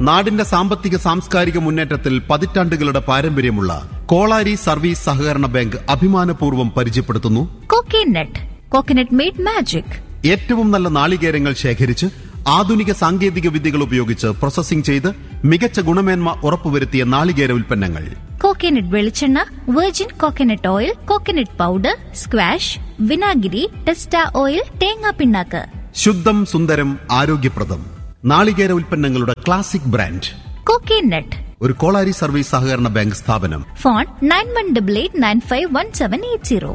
നാടിന്റെ സാമ്പത്തിക സാംസ്കാരിക മുന്നേറ്റത്തിൽ പതിറ്റാണ്ടുകളുടെ പാരമ്പര്യമുള്ള കോളാരി സർവീസ് സഹകരണ ബാങ്ക് അഭിമാനപൂർവ്വം പരിചയപ്പെടുത്തുന്നു കോക്കനട്ട് കോക്കനട്ട് മെയ്ഡ് മാജിക് ഏറ്റവും നല്ല നാളികേരങ്ങൾ ശേഖരിച്ച് ആധുനിക സാങ്കേതിക വിദ്യകൾ ഉപയോഗിച്ച് പ്രോസസ്സിംഗ് ചെയ്ത് മികച്ച ഗുണമേന്മ ഉറപ്പുവരുത്തിയ നാളികേര ഉൽപ്പന്നങ്ങൾ കോക്കനട്ട് വെളിച്ചെണ്ണ virgin coconut oil coconut powder squash വിനാഗിരി ടെസ്റ്റ ഓയിൽ തേങ്ങാ പിണ്ണാക്ക് ശുദ്ധം സുന്ദരം ആരോഗ്യപ്രദം നാളികേര ഉൽപ്പന്നങ്ങളുടെ ക്ലാസിക് ബ്രാൻഡ് കോക്കനട്ട് ഒരു കോളാരി സർവീസ് സഹകരണ ബാങ്ക് സ്ഥാപനം phone nine one double eight nine five one seven eight zero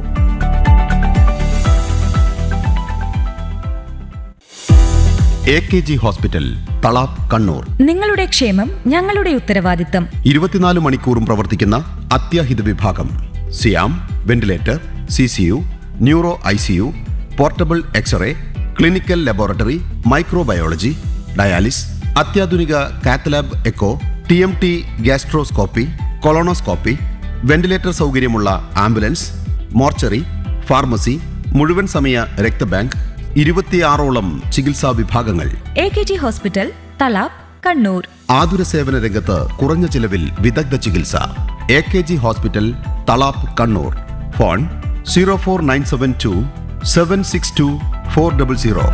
A K G hospital Thalap Kannur നിങ്ങളുടെ ക്ഷേമം ഞങ്ങളുടെ ഉത്തരവാദിത്തം ഇരുപത്തിനാല് മണിക്കൂറും പ്രവർത്തിക്കുന്ന അത്യാഹിത വിഭാഗം സിയാം ventilator C C U neuro I C U portable X ray clinical laboratory microbiology dialysis അത്യാധുനിക cath lab echo T M T gastroscopy colonoscopy ventilator സൗകര്യമുള്ള ആംബുലൻസ് മോർച്ചറി ഫാർമസി മുഴുവൻ സമയ രക്തബാങ്ക് ഇരുപത്തിയാറോളം ചികിത്സാ വിഭാഗങ്ങൾ A K G hospital Thalap Kannur ആതുര സേവന രംഗത്ത് കുറഞ്ഞ ചിലവിൽ വിദഗ്ധ ചികിത്സ A K G hospital Thalap Kannur phone zero four nine seven two seven six two four double zero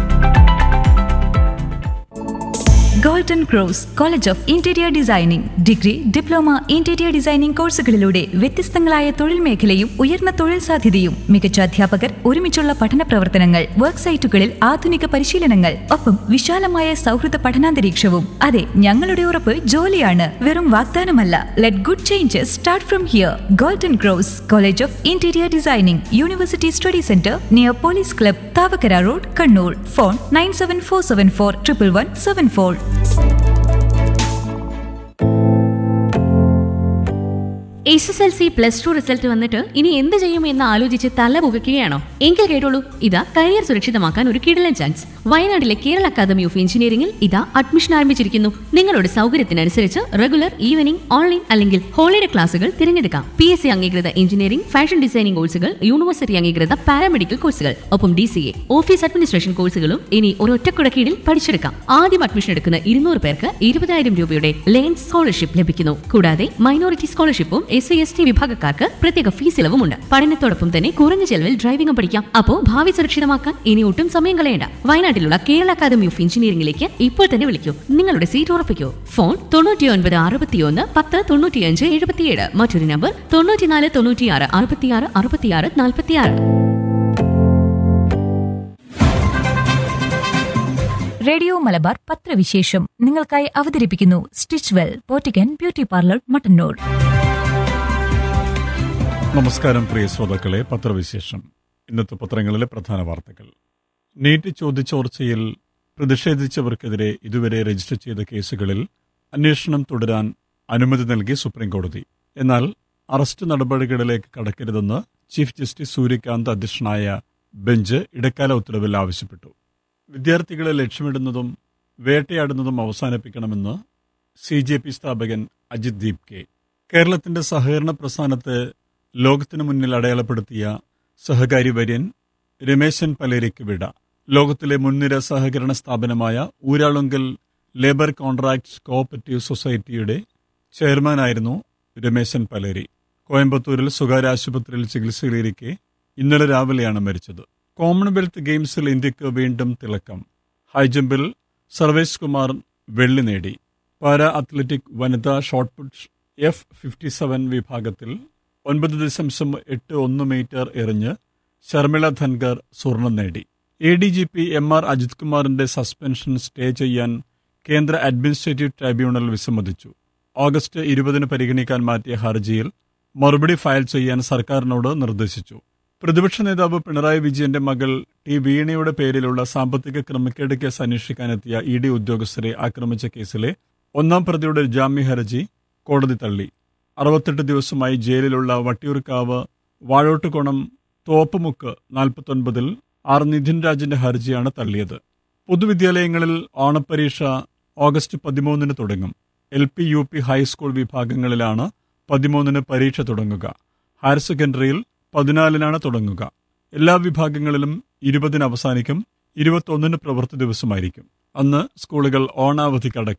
golden cross college of interior designing degree diploma interior designing കോഴ്സുകളിലൂടെ വ്യത്യസ്തങ്ങളായ തൊഴിൽ മേഖലയും ഉയർന്ന തൊഴിൽ സാധ്യതയും മികച്ച അധ്യാപകർ ഒരുമിച്ചുള്ള പഠന പ്രവർത്തനങ്ങൾ വർക്ക് സൈറ്റുകളിൽ ആധുനിക പരിശീലനങ്ങൾ ഒപ്പം വിശാലമായ സൗഹൃദ പഠനാന്തരീക്ഷവും അതെ ഞങ്ങളുടെ ഉറപ്പ് ജോലിയാണ് വെറും വാഗ്ദാനമല്ല let good changes start from here golden cross college of interior designing university study centre near police club Thavakkara road Kannur phone nine seven four seven four triple one seven four S S L C plus two result വന്നിട്ട് ഇനി എന്ത് ചെയ്യും എന്ന് ആലോചിച്ച് തല പുകയ്ക്കുകയാണോ എങ്കിൽ കേട്ടോളൂ ഇതാ കരിയർ സുരക്ഷിതമാക്കാൻ ഒരു കിടലൻ ചാൻസ് വയനാട്ടിലെ കേരള അക്കാദമി ഓഫ് എഞ്ചിനീയറിംഗിൽ ഇതാ അഡ്മിഷൻ ആരംഭിച്ചിരിക്കുന്നു നിങ്ങളുടെ സൗകര്യത്തിനനുസരിച്ച് റെഗുലർ ഈവനിംഗ് ഓൺലൈൻ അല്ലെങ്കിൽ ഹോളിഡേ ക്ലാസുകൾ തിരഞ്ഞെടുക്കാം പി എസ് സി അംഗീകൃത എഞ്ചിനീയറിംഗ് ഫാഷൻ ഡിസൈനിംഗ് കോഴ്സുകൾ യൂണിവേഴ്സിറ്റി അംഗീകൃത പാരാമെഡിക്കൽ കോഴ്സുകൾ ഒപ്പം D C A office administration കോഴ്സുകളും ഇനി ഒരൊറ്റക്കുട കീഴിൽ പഠിച്ചെടുക്കാം ആദ്യം അഡ്മിഷൻ എടുക്കുന്ന ഇരുന്നൂറ് പേർക്ക് ഇരുപതായിരം രൂപയുടെ ലേൺ സ്കോളർഷിപ്പ് ലഭിക്കുന്നു കൂടാതെ മൈനോറിറ്റി സ്കോളർഷിപ്പും എസ് സി എസ് ടി വിഭാഗക്കാർക്ക് പ്രത്യേക ഫീസ് ഇളവുമുണ്ട് പഠനത്തോടൊപ്പം തന്നെ കുറഞ്ഞ ചെലവിൽ ഡ്രൈവിംഗും പഠിക്കാം അപ്പോ ഭാവി സുരക്ഷിതമാക്കാൻ ഇനി ഒട്ടും സമയം കളയണ്ട വയനാട്ടിലുള്ള കേരള അക്കാദമി ഓഫ് എഞ്ചിനീയറിംഗിലേക്ക് ഇപ്പോൾ തന്നെ വിളിക്കൂ നിങ്ങളുടെ സീറ്റ് ഉറപ്പിക്കൂ ഫോൺ തൊണ്ണൂറ്റി ഒൻപത് അറുപത്തിയൊന്ന് പത്ത് തൊണ്ണൂറ്റിയഞ്ച് എഴുപത്തിയേഴ് മറ്റൊരു നമ്പർ തൊണ്ണൂറ്റിനാല് തൊണ്ണൂറ്റിയാറ് അറുപത്തിയാറ് അറുപത്തിയാറ് നാൽപ്പത്തിയാറ് റേഡിയോ മലബാർ പത്രവിശേഷം നിങ്ങൾക്കായി അവതരിപ്പിക്കുന്നു സ്റ്റിച്ച് വെൽ പോറ്റിക്കൻ ബ്യൂട്ടി പാർലർ മട്ടന്നൂർ നമസ്കാരം പ്രിയ ശ്രോതാക്കളെ പത്രവിശേഷം ഇന്നത്തെ പത്രങ്ങളിലെ പ്രധാന വാർത്തകൾ നീറ്റ് ചോദ്യചോർച്ചയിൽ പ്രതിഷേധിച്ചവർക്കെതിരെ ഇതുവരെ രജിസ്റ്റർ ചെയ്ത കേസുകളിൽ അന്വേഷണം തുടരാൻ അനുമതി നൽകി സുപ്രീംകോടതി എന്നാൽ അറസ്റ്റ് നടപടികളിലേക്ക് കടക്കരുതെന്ന് ചീഫ് ജസ്റ്റിസ് സൂര്യകാന്ത് അധ്യക്ഷനായ ബെഞ്ച് ഇടക്കാല ഉത്തരവിൽ ആവശ്യപ്പെട്ടു വിദ്യാർത്ഥികളെ ലക്ഷ്യമിടുന്നതും വേട്ടയാടുന്നതും അവസാനിപ്പിക്കണമെന്ന് സി ജെ പി സ്ഥാപകൻ അജിത് ദീപ് കെ കേരളത്തിന്റെ സഹകരണ പ്രസ്ഥാനത്തെ ലോകത്തിനു മുന്നിൽ അടയാളപ്പെടുത്തിയ സഹകാരി വര്യൻ രമേശൻ പലേരിക്ക് വിട ലോകത്തിലെ മുൻനിര സഹകരണ സ്ഥാപനമായ ഊരാളുങ്കൽ ലേബർ കോൺട്രാക്ട് കോഓപ്പറേറ്റീവ് സൊസൈറ്റിയുടെ ചെയർമാനായിരുന്നു രമേശൻ പലേരി കോയമ്പത്തൂരിൽ സ്വകാര്യ ആശുപത്രിയിൽ ചികിത്സയിലിരിക്കെ ഇന്നലെ രാവിലെയാണ് മരിച്ചത് കോമൺവെൽത്ത് ഗെയിംസിൽ ഇന്ത്യക്ക് വീണ്ടും തിളക്കം ഹൈജമ്പിൽ സർവേഷ് കുമാർ വെള്ളി നേടി പാരാ അത്ലറ്റിക് വനിതാ ഷോട്ട്പുട്ട് എഫ് ഫിഫ്റ്റി സെവൻ വിഭാഗത്തിൽ ഒൻപത് ദശാംശം എട്ട് ഒന്ന് മീറ്റർ എറിഞ്ഞ് ശർമിള ധൻകർ സ്വർണം നേടി A D G P M R Ajith കുമാറിന്റെ സസ്പെൻഷൻ സ്റ്റേ ചെയ്യാൻ കേന്ദ്ര അഡ്മിനിസ്ട്രേറ്റീവ് ട്രൈബ്യൂണൽ വിസമ്മതിച്ചു ഓഗസ്റ്റ് ഇരുപതിന് പരിഗണിക്കാൻ മാറ്റിയ ഹർജിയിൽ മറുപടി ഫയൽ ചെയ്യാൻ സർക്കാരിനോട് നിർദ്ദേശിച്ചു പ്രതിപക്ഷ നേതാവ് പിണറായി വിജയന്റെ മകൾ ടി വീണയുടെ പേരിലുള്ള സാമ്പത്തിക ക്രമക്കേട് കേസ് അന്വേഷിക്കാനെത്തിയ ഇ ഡി ഉദ്യോഗസ്ഥരെ ആക്രമിച്ച കേസിലെ ഒന്നാം പ്രതിയുടെ ജാമ്യ ഹർജി കോടതി തള്ളി അറുപത്തെട്ട് ദിവസമായി ജയിലിലുള്ള വട്ടിയൂർക്കാവ് വാഴോട്ടുകോണം തോപ്പുമുക്ക് നാൽപ്പത്തൊൻപതിൽ ആർ നിധിൻ രാജിന്റെ ഹർജിയാണ് തള്ളിയത് പൊതുവിദ്യാലയങ്ങളിൽ ഓണപ്പരീക്ഷ ഓഗസ്റ്റ് പതിമൂന്നിന് തുടങ്ങും L P U P high school വിഭാഗങ്ങളിലാണ് പതിമൂന്നിന് പരീക്ഷ തുടങ്ങുക ഹയർ സെക്കൻഡറിയിൽ പതിനാലിനാണ് തുടങ്ങുക എല്ലാ വിഭാഗങ്ങളിലും ഇരുപതിന് അവസാനിക്കും ഇരുപത്തൊന്നിന് പ്രവൃത്തി ദിവസമായിരിക്കും അന്ന് സ്കൂളുകൾ ഓണാവധി കടക്കും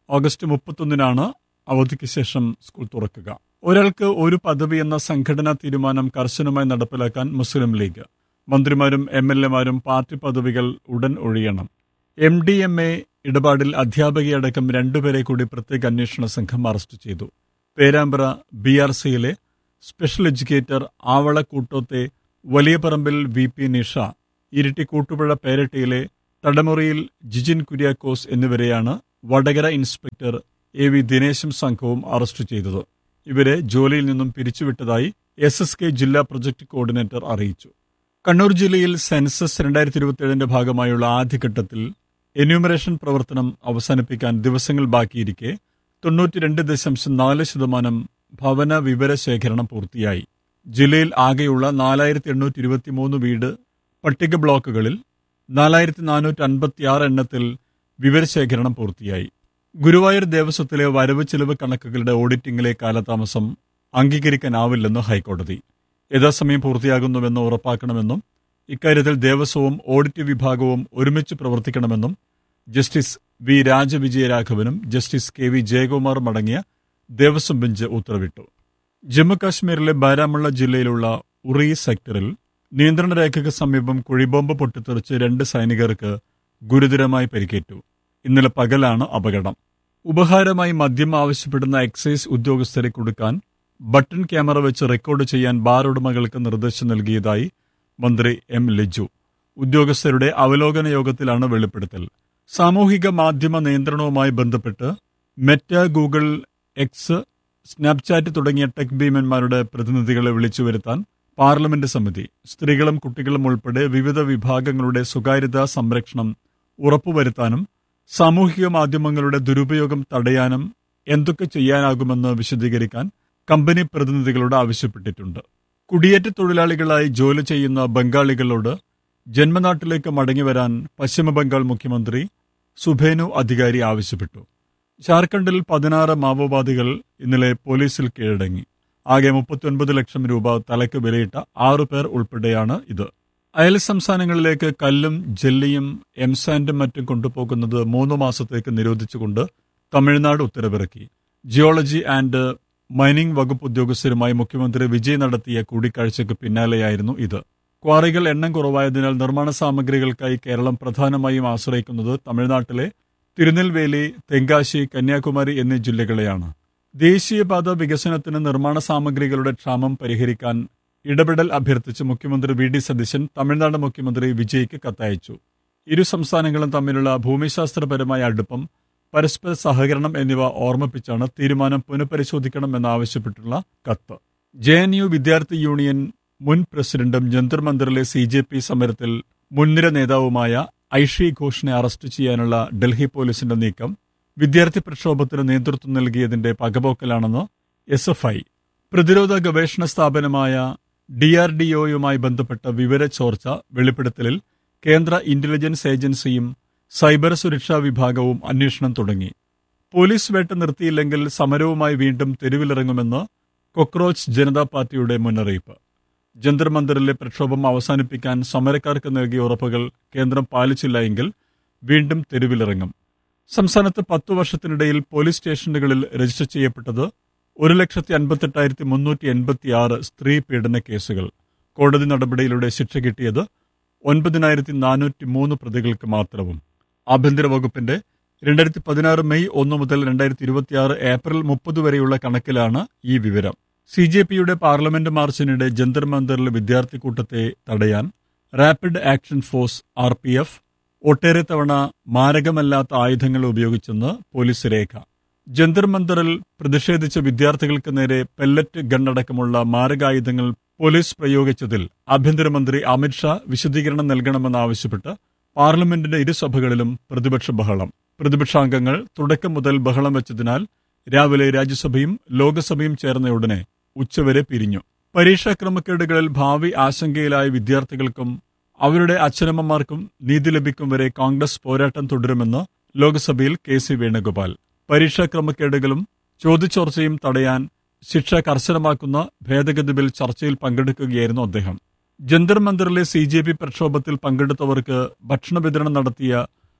ഓഗസ്റ്റ് മുപ്പത്തൊന്നിനാണ് അവധിക്ക് ശേഷം സ്കൂൾ തുറക്കുക ഒരാൾക്ക് ഒരു പദവി എന്ന സംഘടനാ തീരുമാനം കർശനമായി നടപ്പിലാക്കാൻ മുസ്ലിം ലീഗ് മന്ത്രിമാരും എം എൽ എമാരും പാർട്ടി പദവികൾ ഉടൻ ഒഴിയണം എം ഡി എം എ ഇടപാടിൽ അധ്യാപകയടക്കം രണ്ടുപേരെ കൂടി പ്രത്യേക അന്വേഷണ സംഘം അറസ്റ്റ് ചെയ്തു പേരാമ്പ്ര ബി ആർ സിയിലെ സ്പെഷ്യൽ എഡ്യൂക്കേറ്റർ ആവള കൂട്ടോത്തെ വലിയ പറമ്പിൽ വി പി നിഷ ഇരിട്ടി കൂട്ടുപുഴ പേരട്ടിയിലെ തടമുറിയിൽ ജിജിൻ കുര്യാക്കോസ് എന്നിവരെയാണ് വടകര ഇൻസ്പെക്ടർ എ വി ദിനേശും സംഘവും അറസ്റ്റ് ചെയ്തത് ഇവരെ ജോലിയിൽ നിന്നും പിരിച്ചുവിട്ടതായി എസ് എസ് കെ ജില്ലാ പ്രൊജക്ട് കോർഡിനേറ്റർ അറിയിച്ചു കണ്ണൂർ ജില്ലയിൽ സെൻസസ് രണ്ടായിരത്തി ഇരുപത്തിയേഴിന്റെ ഭാഗമായുള്ള ആദ്യഘട്ടത്തിൽ എന്യൂമറേഷൻ പ്രവർത്തനം അവസാനിപ്പിക്കാൻ ദിവസങ്ങൾ ബാക്കിയിരിക്കെ തൊണ്ണൂറ്റിരണ്ട് ദശാംശം നാല് ശതമാനം ഭവന വിവര ശേഖരണം പൂർത്തിയായി ജില്ലയിൽ ആകെയുള്ള നാലായിരത്തി എണ്ണൂറ്റി ഇരുപത്തിമൂന്ന് വീട് പട്ടിക ബ്ലോക്കുകളിൽ നാലായിരത്തി നാനൂറ്റി അൻപത്തിയാറ് എണ്ണത്തിൽ വിവരശേഖരണം പൂർത്തിയായി ഗുരുവായൂർ ദേവസ്വത്തിലെ വരവ് ചെലവ് കണക്കുകളുടെ ഓഡിറ്റിംഗിലെ കാലതാമസം അംഗീകരിക്കാനാവില്ലെന്ന് ഹൈക്കോടതി യഥാസമയം പൂർത്തിയാകുന്നുവെന്ന് ഉറപ്പാക്കണമെന്നും ഇക്കാര്യത്തിൽ ദേവസ്വവും ഓഡിറ്റ് വിഭാഗവും ഒരുമിച്ച് പ്രവർത്തിക്കണമെന്നും ജസ്റ്റിസ് വി രാജവിജയരാഘവനും ജസ്റ്റിസ് കെ വി ജയകുമാറും അടങ്ങിയ ദേവസ്വം ബെഞ്ച് ഉത്തരവിട്ടു ജമ്മുകാശ്മീരിലെ ബാരാമുള്ള ജില്ലയിലുള്ള ഉറി സെക്ടറിൽ നിയന്ത്രണ രേഖയ്ക്ക് സമീപം കുഴിബോംബ് പൊട്ടിത്തെറിച്ച് രണ്ട് സൈനികർക്ക് ഗുരുതരമായി പരിക്കേറ്റു ഇന്നലെ പകലാണ് അപകടം ഉപഹാരമായി മദ്യം ആവശ്യപ്പെടുന്ന എക്സൈസ് ഉദ്യോഗസ്ഥരെ കൊടുക്കാൻ ബട്ടൺ ക്യാമറ വെച്ച് റെക്കോർഡ് ചെയ്യാൻ ബാർ ഉടമകൾക്ക് നിർദ്ദേശം നൽകിയതായി മന്ത്രി എം ലിജു ഉദ്യോഗസ്ഥരുടെ അവലോകന യോഗത്തിലാണ് വെളിപ്പെടുത്തൽ സാമൂഹിക മാധ്യമ നിയന്ത്രണവുമായി ബന്ധപ്പെട്ട് മെറ്റ ഗൂഗിൾ എക്സ് സ്നാപ്ചാറ്റ് തുടങ്ങിയ ടെക് ഭീമന്മാരുടെ പ്രതിനിധികളെ വിളിച്ചു വരുത്താൻ പാർലമെന്റ് സമിതി സ്ത്രീകളും കുട്ടികളും ഉൾപ്പെടെ വിവിധ വിഭാഗങ്ങളുടെ സ്വകാര്യതാ സംരക്ഷണം ഉറപ്പുവരുത്താനും സാമൂഹിക മാധ്യമങ്ങളുടെ ദുരുപയോഗം തടയാനും എന്തൊക്കെ ചെയ്യാനാകുമെന്ന് വിശദീകരിക്കാൻ കമ്പനി പ്രതിനിധികളോട് ആവശ്യപ്പെട്ടിട്ടുണ്ട് കുടിയേറ്റ തൊഴിലാളികളായി ജോലി ചെയ്യുന്ന ബംഗാളികളോട് ജന്മനാട്ടിലേക്ക് മടങ്ങിവരാൻ പശ്ചിമബംഗാൾ മുഖ്യമന്ത്രി സുഭേനു അധികാരി ആവശ്യപ്പെട്ടു ജാർഖണ്ഡിൽ പതിനാറ് മാവോവാദികൾ ഇന്നലെ പോലീസിൽ കീഴടങ്ങി ആകെ മുപ്പത്തിയൊൻപത് ലക്ഷം രൂപ തലയ്ക്ക് വിലയിട്ട ആറു പേർ ഉൾപ്പെടെയാണ് ഇത് അയൽ സംസ്ഥാനങ്ങളിലേക്ക് കല്ലും ജെല്ലിയും എംസാൻഡും മറ്റും കൊണ്ടുപോകുന്നത് മൂന്ന് മാസത്തേക്ക് നിരോധിച്ചുകൊണ്ട് തമിഴ്നാട് ഉത്തരവിറക്കി ജിയോളജി ആൻഡ് മൈനിംഗ് വകുപ്പ് ഉദ്യോഗസ്ഥരുമായി മുഖ്യമന്ത്രി വിജയ് നടത്തിയ കൂടിക്കാഴ്ചയ്ക്ക് പിന്നാലെയായിരുന്നു ഇത് ക്വാറികൾ എണ്ണം കുറവായതിനാൽ നിർമ്മാണ സാമഗ്രികൾക്കായി കേരളം പ്രധാനമായും ആശ്രയിക്കുന്നത് തമിഴ്നാട്ടിലെ തിരുനെൽവേലി തെങ്കാശി കന്യാകുമാരി എന്നീ ജില്ലകളെയാണ് ദേശീയപാത വികസനത്തിന് നിർമ്മാണ സാമഗ്രികളുടെ ക്ഷാമം പരിഹരിക്കാൻ ഇടപെടൽ അഭ്യർത്ഥിച്ച് മുഖ്യമന്ത്രി വി ഡി സതീശൻ തമിഴ്നാട് മുഖ്യമന്ത്രി വിജയ്ക്ക് കത്തയച്ചു ഇരു സംസ്ഥാനങ്ങളും തമ്മിലുള്ള ഭൂമിശാസ്ത്രപരമായ അടുപ്പം പരസ്പര സഹകരണം എന്നിവ ഓർമ്മിപ്പിച്ചാണ് തീരുമാനം പുനഃപരിശോധിക്കണമെന്നാവശ്യപ്പെട്ടുള്ള കത്ത് ജെ എൻ യു വിദ്യാർത്ഥി യൂണിയൻ മുൻ പ്രസിഡന്റും ജന്തർ മന്ദിറിലെ സി ജെ പി സമരത്തിൽ മുൻനിര നേതാവുമായ ഐഷി ഘോഷിനെ അറസ്റ്റ് ചെയ്യാനുള്ള ഡൽഹി പോലീസിന്റെ നീക്കം വിദ്യാർത്ഥി പ്രക്ഷോഭത്തിന് നേതൃത്വം നൽകിയതിന്റെ പകപോക്കലാണെന്ന് എസ് എഫ് ഐ പ്രതിരോധ ഗവേഷണ സ്ഥാപനമായ ഡി ആർ ഡി ഒയുമായി ബന്ധപ്പെട്ട വിവര ചോർച്ച വെളിപ്പെടുത്തലിൽ കേന്ദ്ര ഇന്റലിജൻസ് ഏജൻസിയും സൈബർ സുരക്ഷാ വിഭാഗവും അന്വേഷണം തുടങ്ങി പോലീസ് വേട്ട നിർത്തിയില്ലെങ്കിൽ സമരവുമായി വീണ്ടും തെരുവിലിറങ്ങുമെന്ന് കൊക്രോച്ച് ജനതാ പാർട്ടിയുടെ മുന്നറിയിപ്പ് ജന്തർ മന്ദിറിലെ പ്രക്ഷോഭം അവസാനിപ്പിക്കാൻ സമരക്കാർക്ക് നൽകിയ ഉറപ്പുകൾ കേന്ദ്രം പാലിച്ചില്ല എങ്കിൽ വീണ്ടും തെരുവിലിറങ്ങും സംസ്ഥാനത്ത് പത്തു വർഷത്തിനിടയിൽ പോലീസ് സ്റ്റേഷനുകളിൽ രജിസ്റ്റർ ചെയ്യപ്പെട്ടത് ഒരു ലക്ഷത്തി അൻപത്തെട്ടായിരത്തി മുന്നൂറ്റി എൺപത്തി ആറ് സ്ത്രീ പീഡന കേസുകൾ കോടതി നടപടിയിലൂടെ ശിക്ഷ കിട്ടിയത് ഒൻപതിനായിരത്തി നാനൂറ്റി മൂന്ന് പ്രതികൾക്ക് മാത്രവും ആഭ്യന്തര വകുപ്പിന്റെ രണ്ടായിരത്തി പതിനാറ് മെയ് ഒന്ന് മുതൽ രണ്ടായിരത്തി ഇരുപത്തിയാറ് ഏപ്രിൽ മുപ്പത് വരെയുള്ള കണക്കിലാണ് ഈ വിവരം സി ജെ പിയുടെ പാർലമെന്റ് മാർച്ചിനിടെ ജന്തർ മന്ദറിലെ വിദ്യാർത്ഥി കൂട്ടത്തെ തടയാൻ rapid action force R P F ഒട്ടേറെ തവണ മാരകമല്ലാത്ത ആയുധങ്ങൾ ഉപയോഗിച്ചെന്ന് പോലീസ് രേഖ ജന്തർ മന്ദറിൽ പ്രതിഷേധിച്ച വിദ്യാർത്ഥികൾക്ക് നേരെ പെല്ലറ്റ് ഗണ്ണടക്കമുള്ള മാരകായുധങ്ങൾ പോലീസ് പ്രയോഗിച്ചതിൽ ആഭ്യന്തരമന്ത്രി അമിത്ഷാ വിശദീകരണം നൽകണമെന്നാവശ്യപ്പെട്ട് പാർലമെന്റിന്റെ ഇരുസഭകളിലും പ്രതിപക്ഷ ബഹളം പ്രതിപക്ഷാംഗങ്ങൾ തുടക്കം മുതൽ ബഹളം വെച്ചതിനാൽ രാവിലെ രാജ്യസഭയും ലോക്സഭയും ചേർന്നയുടനെ ഉച്ചവരെ പിരിഞ്ഞു പരീക്ഷാ ക്രമക്കേടുകളിൽ ഭാവി ആശങ്കയിലായ വിദ്യാർത്ഥികൾക്കും അവരുടെ അച്ഛനമ്മമാർക്കും നീതി ലഭിക്കും വരെ കോൺഗ്രസ് പോരാട്ടം തുടരുമെന്ന് ലോക്സഭയിൽ കെ സി വേണുഗോപാൽ പരീക്ഷാ ക്രമക്കേടുകളും ചോദ്യചോർച്ചയും തടയാൻ ശിക്ഷ കർശനമാക്കുന്ന ഭേദഗതി ബിൽ ചർച്ചയിൽ പങ്കെടുക്കുകയായിരുന്നു അദ്ദേഹം ജന്തർ മന്ദിറിലെ സി ജെ പി പ്രക്ഷോഭത്തിൽ പങ്കെടുത്തവർക്ക് ഭക്ഷണ വിതരണം നടത്തിയ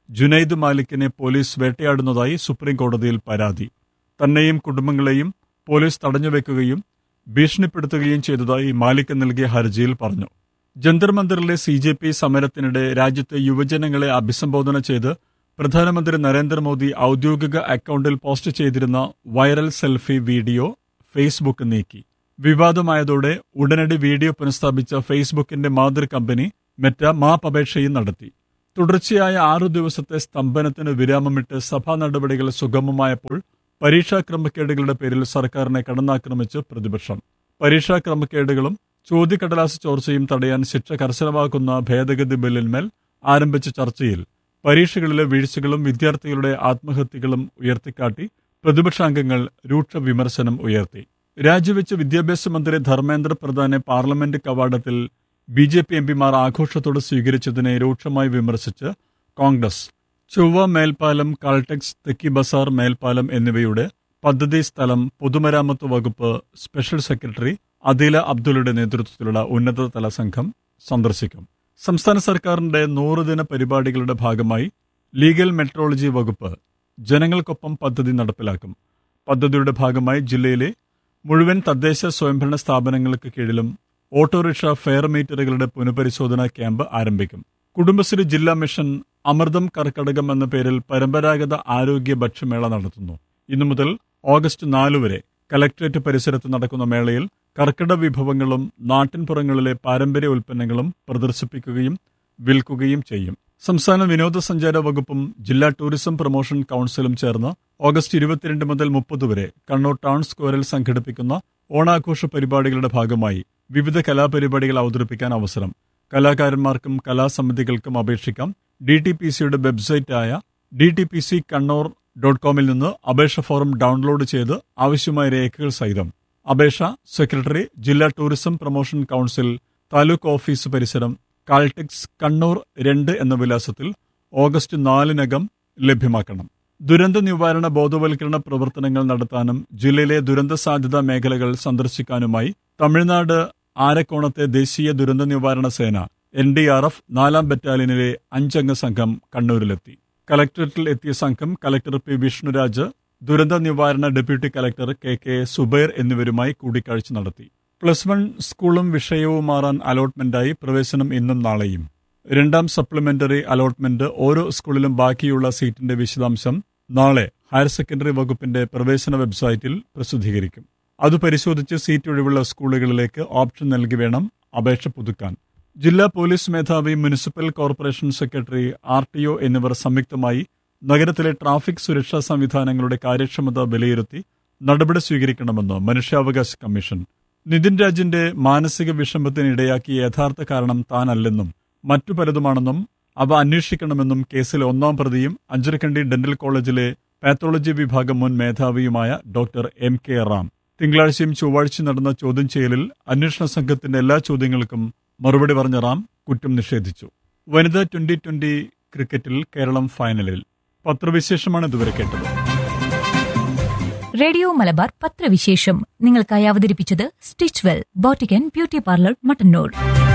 ജുനൈദ് മാലിക്കിനെ പോലീസ് വേട്ടയാടുന്നതായി സുപ്രീം കോടതിയിൽ പരാതി തന്നെയും കുടുംബങ്ങളെയും പോലീസ് തടഞ്ഞുവെക്കുകയും ഭീഷണിപ്പെടുത്തുകയും ചെയ്തതായി മാലിക് നൽകിയ ഹർജിയിൽ പറഞ്ഞു ജന്തർ മന്ദിറിലെ സി ജെ പി സമരത്തിനിടെ രാജ്യത്തെ യുവജനങ്ങളെ അഭിസംബോധന ചെയ്ത് പ്രധാനമന്ത്രി നരേന്ദ്രമോദി ഔദ്യോഗിക അക്കൗണ്ടിൽ പോസ്റ്റ് ചെയ്തിരുന്ന വൈറൽ സെൽഫി വീഡിയോ ഫേസ്ബുക്ക് നീക്കി വിവാദമായതോടെ ഉടനടി വീഡിയോ പുനഃസ്ഥാപിച്ച ഫേസ്ബുക്കിന്റെ മാതൃ കമ്പനി മെറ്റ മാപ്പപേക്ഷയും നടത്തി തുടർച്ചയായ ആറു ദിവസത്തെ സ്തംഭനത്തിന് വിരാമമിട്ട് സഭാ നടപടികൾ സുഗമമായപ്പോൾ പരീക്ഷാ ക്രമക്കേടുകളുടെ പേരിൽ സർക്കാരിനെ കടന്നാക്രമിച്ച് പ്രതിപക്ഷം പരീക്ഷാ ക്രമക്കേടുകളും ചോദ്യക്കടലാസ് ചോർച്ചയും തടയാൻ ശിക്ഷ കർശനമാക്കുന്ന ഭേദഗതി ബില്ലിന്മേൽ ആരംഭിച്ച ചർച്ചയിൽ പരീക്ഷകളിലെ വീഴ്ചകളും വിദ്യാർത്ഥികളുടെ ആത്മഹത്യകളും ഉയർത്തിക്കാട്ടി പ്രതിപക്ഷാംഗങ്ങൾ രൂക്ഷ വിമർശനം ഉയർത്തി രാജിവെച്ച വിദ്യാഭ്യാസ മന്ത്രി ധർമ്മേന്ദ്ര പ്രധാനെ പാർലമെന്റ് കവാടത്തിൽ ബി ജെ പി എംപിമാർ ആഘോഷത്തോടെ സ്വീകരിച്ചതിനെ രൂക്ഷമായി വിമർശിച്ച് കോൺഗ്രസ് ചൊവ്വ മേൽപ്പാലം കാൾടെക്സ് തെക്കി ബസാർ മേൽപ്പാലം എന്നിവയുടെ പദ്ധതി സ്ഥലം പൊതുമരാമത്ത് വകുപ്പ് സ്പെഷ്യൽ സെക്രട്ടറി അദീല അബ്ദുള്ളയുടെ നേതൃത്വത്തിലുള്ള ഉന്നതതല സംഘം സന്ദർശിക്കും സംസ്ഥാന സർക്കാരിന്റെ നൂറുദിന പരിപാടികളുടെ ഭാഗമായി ലീഗൽ മെട്രോളജി വകുപ്പ് ജനങ്ങൾക്കൊപ്പം പദ്ധതി നടപ്പിലാക്കും പദ്ധതിയുടെ ഭാഗമായി ജില്ലയിലെ മുഴുവൻ തദ്ദേശ സ്വയംഭരണ സ്ഥാപനങ്ങൾക്ക് കീഴിലും ഓട്ടോറിക്ഷ ഫെയർ മീറ്ററുകളുടെ പുനഃപരിശോധന ക്യാമ്പ് ആരംഭിക്കും കുടുംബശ്രീ ജില്ലാ മിഷൻ അമൃതം കർക്കടകം എന്ന പേരിൽ പരമ്പരാഗത ആരോഗ്യ ഭക്ഷ്യമേള നടത്തുന്നു ഇന്നു മുതൽ ഓഗസ്റ്റ് നാല് വരെ കലക്ട്രേറ്റ് പരിസരത്ത് നടക്കുന്ന മേളയിൽ കർക്കിട വിഭവങ്ങളും നാട്ടിൻപുറങ്ങളിലെ പാരമ്പര്യ ഉൽപ്പന്നങ്ങളും പ്രദർശിപ്പിക്കുകയും വിൽക്കുകയും ചെയ്യും സംസ്ഥാന വിനോദസഞ്ചാര വകുപ്പും ജില്ലാ ടൂറിസം പ്രൊമോഷൻ കൌൺസിലും ചേർന്ന് ഓഗസ്റ്റ് ഇരുപത്തിരണ്ട് മുതൽ മുപ്പത് വരെ കണ്ണൂർ ടൗൺ സ്ക്വയറിൽ സംഘടിപ്പിക്കുന്ന ഓണാഘോഷ പരിപാടികളുടെ ഭാഗമായി വിവിധ കലാപരിപാടികൾ അവതരിപ്പിക്കാൻ അവസരം കലാകാരന്മാർക്കും കലാസമിതികൾക്കും അപേക്ഷിക്കാം ഡി ടി പി സിയുടെ വെബ്സൈറ്റായ D T P C Kannur dot കോമിൽ നിന്ന് അപേക്ഷ ഫോറം ഡൗൺലോഡ് ചെയ്ത് ആവശ്യമായ രേഖകൾ സഹിതം അപേക്ഷ സെക്രട്ടറി ജില്ലാ tourism promotion council taluk office പരിസരം കാൾടെക്സ് കണ്ണൂർ രണ്ട് എന്ന വിലാസത്തിൽ ഓഗസ്റ്റ് നാലിനകം ലഭ്യമാക്കണം ദുരന്ത നിവാരണ ബോധവൽക്കരണ പ്രവർത്തനങ്ങൾ നടത്താനും ജില്ലയിലെ ദുരന്ത സാധ്യതാ മേഖലകൾ സന്ദർശിക്കാനുമായി തമിഴ്നാട് ആരക്കോണത്തെ ദേശീയ ദുരന്ത നിവാരണ സേന എൻ ഡി ആർ എഫ് നാലാം ബറ്റാലിയനിലെ അഞ്ചംഗ സംഘം കണ്ണൂരിലെത്തി കലക്ടറേറ്റിൽ എത്തിയ സംഘം കലക്ടർ പി വിഷ്ണുരാജ് ദുരന്ത നിവാരണ deputy collector K K Zubair എന്നിവരുമായി കൂടിക്കാഴ്ച നടത്തി പ്ലസ് വൺ സ്കൂളും വിഷയവും മാറാൻ അലോട്ട്മെന്റായി പ്രവേശനം ഇന്നും നാളെയും രണ്ടാം സപ്ലിമെന്ററി അലോട്ട്മെന്റ് ഓരോ സ്കൂളിലും ബാക്കിയുള്ള സീറ്റിന്റെ വിശദാംശം നാളെ ഹയർ സെക്കൻഡറി വകുപ്പിന്റെ പ്രവേശന വെബ്സൈറ്റിൽ പ്രസിദ്ധീകരിക്കും അത് പരിശോധിച്ച് സീറ്റ് ഒഴിവുള്ള സ്കൂളുകളിലേക്ക് ഓപ്ഷൻ നൽകി വേണം അപേക്ഷ പുതുക്കാൻ ജില്ലാ പോലീസ് മേധാവി municipal corporation secretary R T O എന്നിവർ സംയുക്തമായി നഗരത്തിലെ ട്രാഫിക് സുരക്ഷാ സംവിധാനങ്ങളുടെ കാര്യക്ഷമത വിലയിരുത്തി നടപടി സ്വീകരിക്കണമെന്ന് മനുഷ്യാവകാശ കമ്മീഷൻ നിതിൻ രാജിന്റെ മാനസിക വിഷമത്തിന് ഇടയാക്കിയ യഥാർത്ഥ കാരണം താനല്ലെന്നും മറ്റു പലതുമാണെന്നും അവ അന്വേഷിക്കണമെന്നും കേസിലെ ഒന്നാം പ്രതിയും അഞ്ചരക്കണ്ടി ഡെന്റൽ കോളേജിലെ പാത്തോളജി വിഭാഗം മുൻ മേധാവിയുമായ ഡോക്ടർ എം കെ റാം തിങ്കളാഴ്ചയും ചൊവ്വാഴ്ചയും നടന്ന ചോദ്യം ചെയ്യലിൽ അന്വേഷണ സംഘത്തിന്റെ എല്ലാ ചോദ്യങ്ങൾക്കും മറുപടി പറഞ്ഞ റാം കുറ്റം നിഷേധിച്ചു വനിതാ ട്വന്റി ട്വന്റി ക്രിക്കറ്റിൽ കേരളം ഫൈനലിൽ പത്രവിശേഷമാണ് ഇതുവരെ കേട്ടത് റേഡിയോ മലബാർ പത്രവിശേഷം നിങ്ങൾക്കായി അവതരിപ്പിച്ചത് stitch well boutique and beauty parlour Mattannur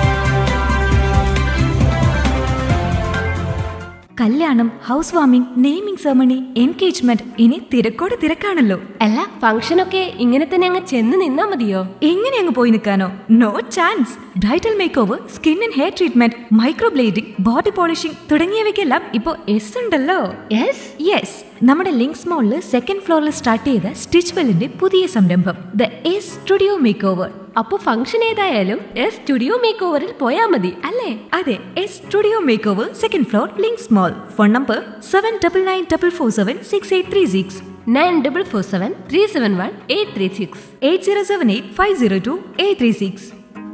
കല്യാണം house warming naming ceremony engagement ഇനി തിരക്കോട് തിരക്കാണല്ലോ അല്ല ഫംഗ്ഷനൊക്കെ ഇങ്ങനെ തന്നെ അങ്ങ് ചെന്ന് നിന്നാ മതിയോ എങ്ങനെ അങ്ങ് പോയി നിൽക്കാനോ no chance bridal make over skin and hair treatment microblading body polishing തുടങ്ങിയവയ്ക്കെല്ലാം ഇപ്പോൾ എസ് ഉണ്ടല്ലോ യെസ് യെസ് നമ്മുടെ ലിങ്ക്സ് മോളിൽ സെക്കൻഡ് ഫ്ലോറിൽ സ്റ്റാർട്ട് ചെയ്ത സ്റ്റിച്ച് വെല്ലിന്റെ പുതിയ സംരംഭം the S studio make over അപ്പൊ ഫംഗ്ഷൻ ഏതായാലും എസ് സ്റ്റുഡിയോ മേക്ക് ഓവറിൽ പോയാ മതി അല്ലേ അതെ S studio make over second floor Lynx mall phone number seven double nine double four seven six eight three six nine double four seven three seven one eight three six eight zero seven eight five zero two eight three six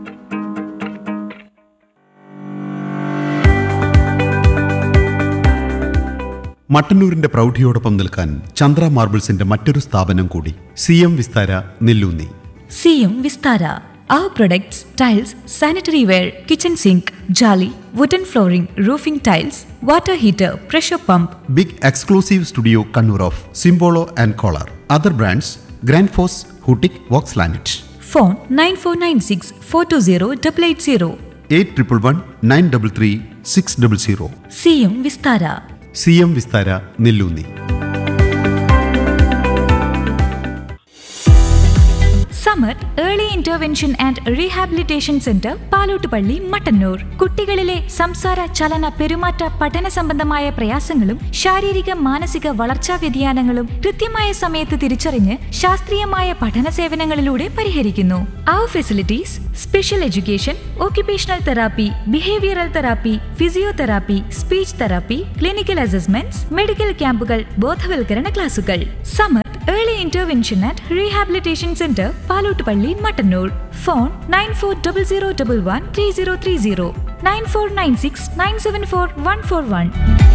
മട്ടന്നൂരിന്റെ പ്രൗഢിയോടൊപ്പം നിൽക്കാൻ ചന്ദ്ര മാർബിൾസിന്റെ മറ്റൊരു സ്ഥാപനം കൂടി C M Vistara Nelloonni C M Vistara Our products, tiles, sanitary ware, kitchen sink, jolly, wooden flooring, roofing tiles, water heater, pressure pump, big exclusive studio Kannur of Simpolo and Kohler other brands Grundfos ഹൂട്ടിക് വോക്സ് ലാനറ്റ് phone 9496 420 880. Eight triple one nine double three six double zero C M Vistara C M Vistara Nelloonni Samath early intervention and rehabilitation centre Palottupalli Mattannur കുട്ടികളിലെ സംസാര ചലന പെരുമാറ്റ പഠന സംബന്ധമായ പ്രയാസങ്ങളും ശാരീരിക മാനസിക വളർച്ചാ വ്യതിയാനങ്ങളും കൃത്യമായ സമയത്ത് തിരിച്ചറിഞ്ഞ് ശാസ്ത്രീയമായ പഠന സേവനങ്ങളിലൂടെ പരിഹരിക്കുന്നു our facilities special education occupational therapy behavioural therapy physiotherapy speech therapy clinical assessments medical ക്യാമ്പുകൾ ബോധവൽക്കരണ ക്ലാസുകൾ Samath early intervention and rehabilitation centre Palottupalli Mattannur phone nine four double zero double one three zero three zero nine four nine six nine seven four one four one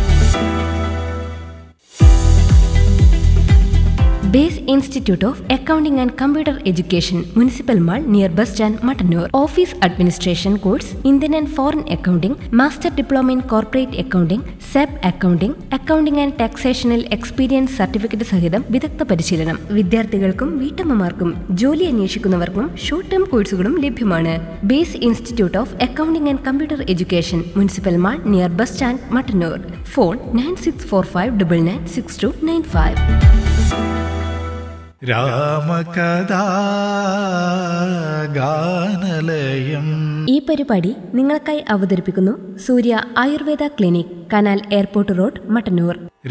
base institute of accounting and computer education municipal mall near bus stand Mattannur office administration course Indian and foreign accounting master diploma in corporate accounting സെബ് accounting accounting and ടാക്സേഷനിൽ experience certificate സഹിതം വിദഗ്ധ പരിശീലനം വിദ്യാർത്ഥികൾക്കും വീട്ടമ്മമാർക്കും ജോലി അന്വേഷിക്കുന്നവർക്കും short term കോഴ്സുകളും ലഭ്യമാണ് base institute of accounting and computer education municipal mall near bus stand Mattannur phone nine six four five double nine six two nine five Ramakatha Ganalayam ഈ പരിപാടി നിങ്ങൾക്കായി അവതരിപ്പിക്കുന്നു Surya Ayurveda clinic canal airport road Mattannur